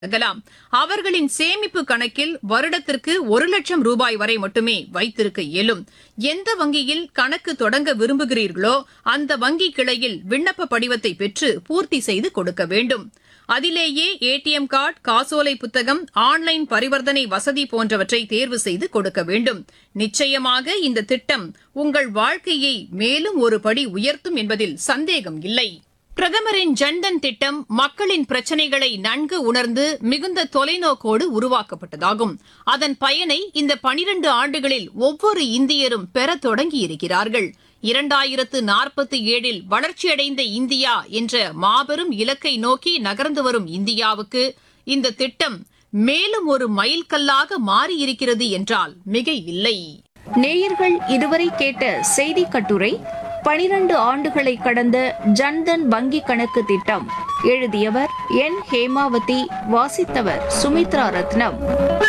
வழங்கலாம் அவர்களின் சேமிப்பு கணக்கில் வருடத்திற்கு ஒரு லட்சம் ரூபாய் வரை மட்டுமே வைத்திருக்க இயலும் எந்த வங்கியில் கணக்கு தொடங்க விரும்புகிறீர்களோ அந்த வங்கி கிளையில் விண்ணப்ப படிவத்தை பெற்று பூர்த்தி செய்து கொடுக்க வேண்டும் அதிலேயே ஏடிஎம் கார்டு காசோலை புத்தகம் ஆன்லைன் பரிவர்த்தனை வசதி போன்றவற்றை தேர்வு செய்து கொடுக்க வேண்டும் நிச்சயமாக இந்த திட்டம் உங்கள் வாழ்க்கையை மேலும் ஒரு படி உயர்த்தும் என்பதில் சந்தேகம் இல்லை பிரதமரின் ஜன்தன் திட்டம் மக்களின் பிரச்சினைகளை நன்கு உணர்ந்து மிகுந்த தொலைநோக்கோடு உருவாக்கப்பட்டதாகும் அதன் பயனை இந்த பனிரண்டு ஆண்டுகளில் ஒவ்வொரு இந்தியரும் பெறத் தொடங்கியிருக்கிறார்கள் இரண்டாயிரத்து நாற்பத்தி ஏழில் வளர்ச்சியடைந்த இந்தியா என்ற மாபெரும் இலக்கை நோக்கி நகர்ந்து வரும் இந்தியாவுக்கு இந்த திட்டம் மேலும் ஒரு மைல்கல்லாக மாறியிருக்கிறது என்றால் மிக இல்லை நேயர்கள் இதுவரை கேட்ட செய்தி கட்டுரை பனிரண்டு ஆண்டுகளை கடந்த ஜன்தன் வங்கி கணக்கு திட்டம் எழுதியவர் என் ஹேமாவதி வாசித்தவர் சுமித்ரா ரத்னம்